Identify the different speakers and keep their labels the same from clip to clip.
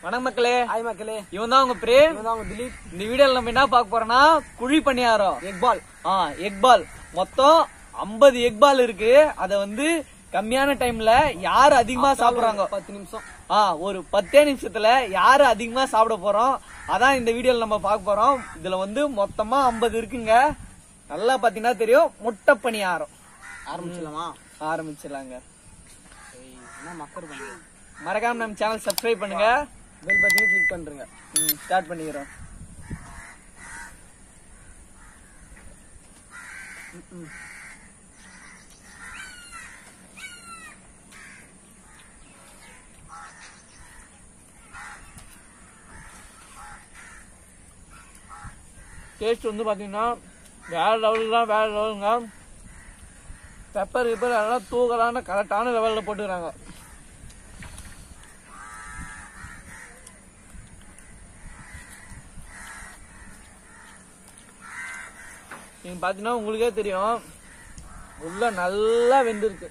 Speaker 1: வணக்கம் மக்களே
Speaker 2: ஹாய் மக்களே
Speaker 1: இவன் தான் உங்க பிரேம்
Speaker 2: இவன் தான் உங்க திலீப்
Speaker 1: இந்த வீடியோல நம்ம என்ன பார்க்க போறோம்னா குழி பணியாரம்
Speaker 2: எக் பால்
Speaker 1: ஆ எக் பால் மொத்தம் 50 எக் பால் இருக்கு அத வந்து கம்மியான டைம்ல யாரு அதிகமா சாப்பிடுறாங்க
Speaker 2: பத்து நிமிஷம்
Speaker 1: ஆ ஒரு பத்தே நிமிஷத்துல யாரு அதிகமா சாப்பிட போறோம் அதான் இந்த வீடியோல நம்ம பார்க்க போறோம் இதுல வந்து மொத்தமா 50 இருக்குங்க நல்லா பாத்தீங்கன்னா தெரியும் முட்டை பணியாரம்
Speaker 2: ஆரம்பிச்சிடலாமா
Speaker 1: ஆரம்பிச்சிடலாங்க
Speaker 2: ஏய், என்ன மக்கர் பண்ணுங்க
Speaker 1: மறக்காம நம்ம சேனல் சப்ஸ்கிரைப் பண்ணுங்க
Speaker 2: பெல் பட்டனையும் கிளிக் பண்றீங்க
Speaker 1: ஸ்டார்ட் பண்ணிக்கிறோம் டேஸ்ட் வந்து பாத்தீங்கன்னா வேற லெவலுக்கு தான் வேற லெவலுங்க பெப்பர் கிப்பர் எல்லாம் தூக்கலான கரெக்டான லெவல்ல போட்டுக்கிறாங்க நீங்க பாத்தீங்கன்னா உங்களுக்கே தெரியும் உள்ள நல்லா வெந்திருக்கு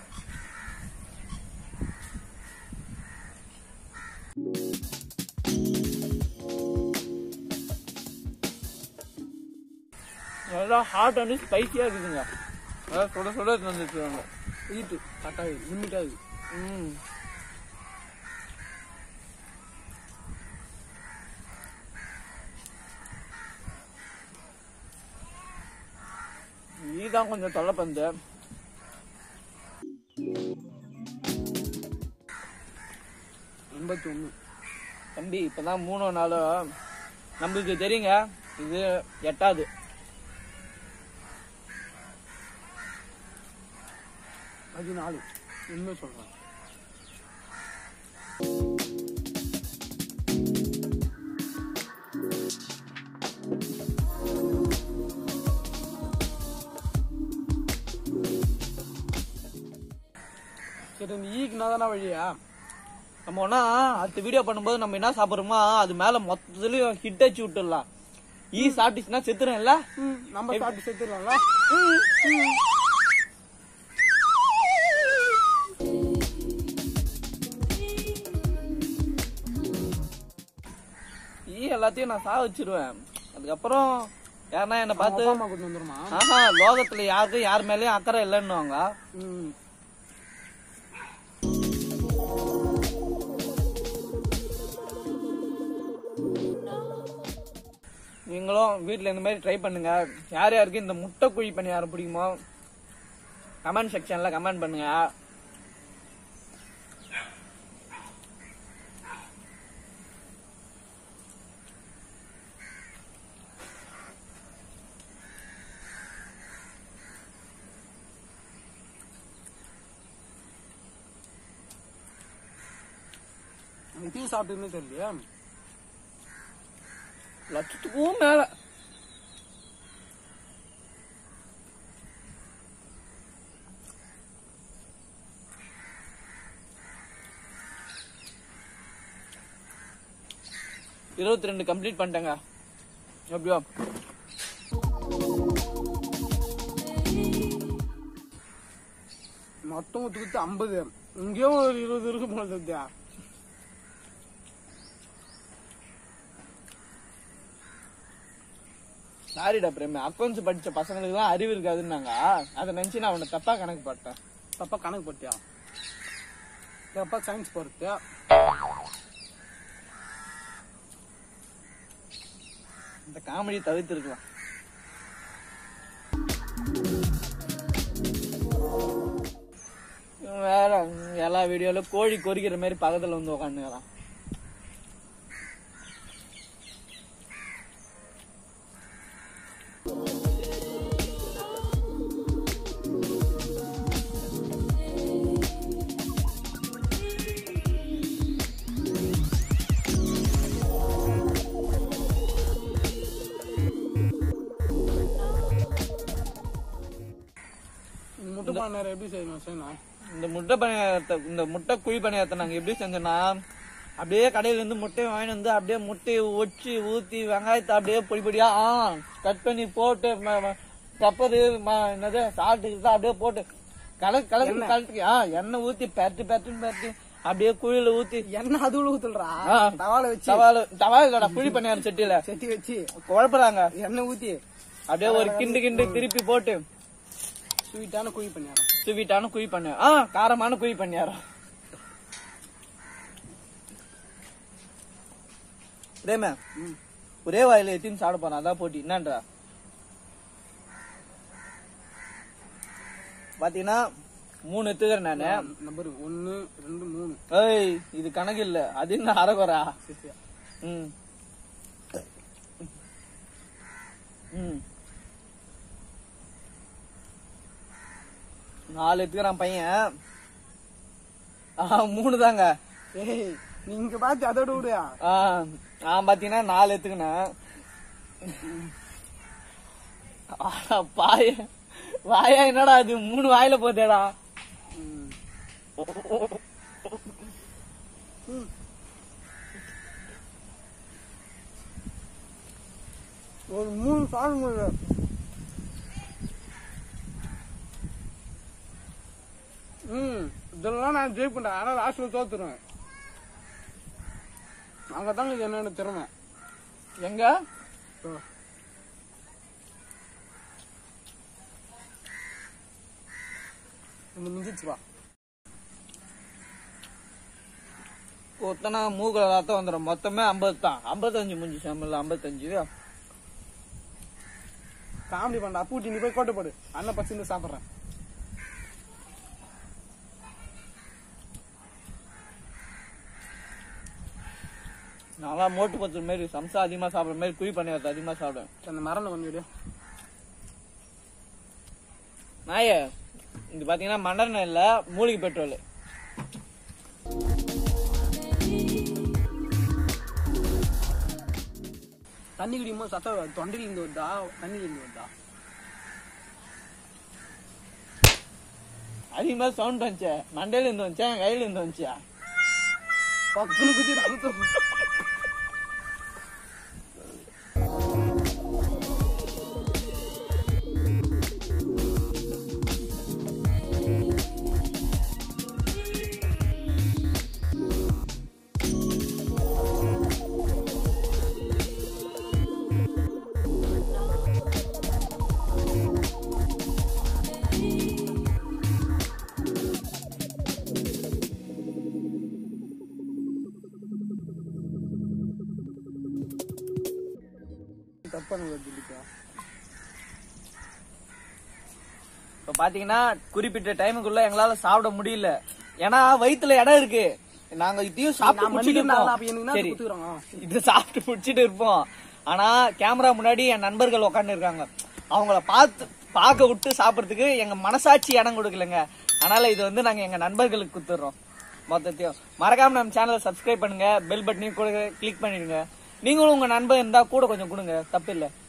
Speaker 1: நல்லா ஹாட் அண்ட் ஸ்பைசியா இருக்குதுங்க நல்லா சுட சுட வந்துருக்காங்க
Speaker 2: ஹீட்டு கரெக்டாக லிமிட்டாக இருக்கு
Speaker 1: ம் நீதான் கொஞ்சம் தொல்லை பந்து
Speaker 2: எண்பத்தி ஒன்று
Speaker 1: தம்பி இப்பதான் மூணோ நாளோ நம்மளுக்கு தெரியுங்க இது எட்டாவது
Speaker 2: பதினாலு உண்மை சொல்றேன் சரி இந்த ஈக்குனா தானே வழியா
Speaker 1: நம்ம ஒன்னா அடுத்த வீடியோ பண்ணும்போது நம்ம என்ன சாப்பிடுறோமோ அது மேல மொத்தத்துலயும் ஹிட் அடிச்சு விட்டுடலாம் ஈ சாப்பிட்டுச்சுன்னா செத்துரும் இல்ல
Speaker 2: ம், நம்ம சாப்பிட்டு சேர்த்துடலாம்ல
Speaker 1: ஈ எல்லாத்தையும் நான் சா வச்சிருவேன் அதுக்கப்புறம் யாருன்னா என்ன பார்த்து
Speaker 2: அப்பா அம்மா கொண்டு வந்துருமா
Speaker 1: ஆஹா லோகத்துல யாருக்கும் யார் மேலயும் அக்கறை இல்லைன்னுவாங்க
Speaker 2: ம்
Speaker 1: நீங்களும் வீட்ல இந்த மாதிரி ட்ரை பண்ணுங்க யார் யாருக்கு இந்த முட்டை குழி பணியாரம் பிடிக்குமோ கமெண்ட் செக்ஷன்ல கமெண்ட் பண்ணுங்க
Speaker 2: இதையும் சாப்பிட்டுன்னு தெரியலையா
Speaker 1: லட்சத்துக்கும் மேல இருபத்தி ரெண்டு கம்ப்ளீட் பண்ணிட்டேங்க எப்படியோ
Speaker 2: மொத்தம் ஒத்துக்கிட்டு ஐம்பது இங்கேயும் ஒரு இருபது இருக்கு போல தெரியா
Speaker 1: சாரிடா பிரேம் அக்கௌண்ட்ஸ் படிச்ச பசங்களுக்கு தான் அறிவு இருக்காதுன்னாங்க அதை நினைச்சு நான் அவனை தப்பா கணக்கு போட்டேன்
Speaker 2: தப்பா கணக்கு போட்டியா தப்பா சயின்ஸ் போறது
Speaker 1: இந்த காமெடி தவிர்த்திருக்கலாம் இவன் வேற எல்லா வீடியோல கோழி கொறிக்கிற மாதிரி பக்கத்துல வந்து உக்காந்துக்கிறான்
Speaker 2: முட்டை பண்ணாரு எப்படி செய்யணும் செய்யணும்
Speaker 1: இந்த முட்டை பணியாரத்தை இந்த முட்டை குழி பணியாரத்தை நாங்க எப்படி செஞ்சோம்னா அப்படியே கடையில இருந்து முட்டையை வாங்கிட்டு வந்து அப்படியே முட்டையை ஒச்சி ஊத்தி வெங்காயத்தை அப்படியே பொடி பொடியா ஆ கட் பண்ணி போட்டு பெப்பரு என்னது சால்ட்டு அப்படியே போட்டு கலக்கு கலக்கு கலக்கு ஆ எண்ணெய் ஊத்தி பெரட்டு பெரட்டுன்னு பெரட்டி அப்படியே குழியில ஊத்தி
Speaker 2: எண்ணெய் அதுல ஊத்துல்றா
Speaker 1: ஆ.
Speaker 2: தவால வச்சு
Speaker 1: தவால தவால இல்லடா குழி பணியாரம் சட்டியில
Speaker 2: செட்டி வச்சு
Speaker 1: குழப்புறாங்க
Speaker 2: எண்ணெய் ஊத்தி
Speaker 1: அப்படியே ஒரு கிண்டு கிண்டு திருப்பி போட்டு
Speaker 2: ஸ்வீட்டான குழி பண்ணிடுறோம்
Speaker 1: ஸ்வீட்டான குழி பண்ண ஆ காரமான குழி பண்ணியாரம் பிரேம ஒரே வாயில எத்தின்னு சாப்பிட போறான் அதான் போட்டி என்னன்றா பாத்தீங்கன்னா மூணு எடுத்துக்கிறேன் நானு
Speaker 2: நம்பர் ஒன்னு ரெண்டு மூணு
Speaker 1: ஏய் இது கணக்கு இல்ல அது என்ன அரைகுறா
Speaker 2: சரி, சரி.
Speaker 1: ம் ம் நாலு எடுத்துக்கிறான் பையன் ஆ மூணு தாங்க
Speaker 2: ஏய் நீங்க பார்த்து அதோட விடுயா
Speaker 1: ஆ நான் பாத்தீங்கன்னா நாலு எடுத்துக்கினேன் ஆனா, பாய வாயா என்னடா அது மூணு வாயில போதேடா
Speaker 2: ம். ஒரு மூணு சாதம் முடியல ம் இதெல்லாம் நான் ஜெயிப்பேன் ஆனா லாஸ்ட்ல தோத்துருவேன் அங்க தாங்க இது என்னன்னு திறமை
Speaker 1: எங்க
Speaker 2: ஓ. இந்த மிஞ்சிச்சு வா
Speaker 1: ஒத்தனா மூக்குல ரத்தம் வந்துடும் மொத்தமே ஐம்பது தான் ஐம்பத்தஞ்சு முடிஞ்சு சாமில்ல ஐம்பத்தஞ்சு
Speaker 2: காமெடி பண்ணா பூட்டி நீ போய் கோட்டை போடு அண்ணன் பச்சு சாப்பிடுறேன்
Speaker 1: நல்லா மோட்டு பத்து மாரி சம்சா அதிகமா சாப்பிடுற மாதிரி குழி பண்ணியாரத்தை அதிகமா சாப்பிடுவேன்
Speaker 2: அந்த மரம் கொஞ்சம் விடு
Speaker 1: நாயே இது பாத்தீங்கன்னா மண்ணெண்ணெய் இல்ல மூலிகை பெட்ரோல்
Speaker 2: தண்ணி குடிக்கும்போது சத்தம் தொண்டையில இருந்து வருதா தண்ணியில இருந்து வருதா
Speaker 1: அதிகமா சவுண்ட் வந்துச்சு மண்டையில இருந்து வந்துச்சா என் கையில இருந்து வந்துச்சா
Speaker 2: பக்குனு குத்தி ரத்தம் தப்பான வருது
Speaker 1: இப்ப பாத்தீங்கன்னா குறிப்பிட்ட டைமுக்குள்ள எங்களால சாப்பிட முடியல ஏன்னா வயித்துல இடம் இருக்கு நாங்க இதையும் சாப்பிட்டு
Speaker 2: நான்
Speaker 1: முடிச்சிட்டு
Speaker 2: மன்னிக்கிறேன், அப்ப எனக்கு
Speaker 1: இருப்போம்.
Speaker 2: என்ன
Speaker 1: சரி
Speaker 2: குத்துக்குறாங்க?
Speaker 1: இது சாப்பிட்டு முடிச்சிட்டு இருப்போம் ஆனா கேமரா முன்னாடி என் நண்பர்கள் உட்கார்ந்து இருக்காங்க அவங்கள பார்த்து பார்க்க விட்டு சாப்பிடுறதுக்கு எங்க மனசாட்சி இடம் கொடுக்கலங்க அதனால இது வந்து நாங்க எங்க நண்பர்களுக்கு குத்துறோம் மொத்தத்தையும் மறக்காம நம்ம சேனலை சப்ஸ்கிரைப் பண்ணுங்க பெல் பட்டனையும் கூட கிளிக் பண்ணிடுங்க நீங்களும் உங்க நண்பன் இருந்தா கூட கொஞ்சம் கொடுங்க தப்பு இல்லை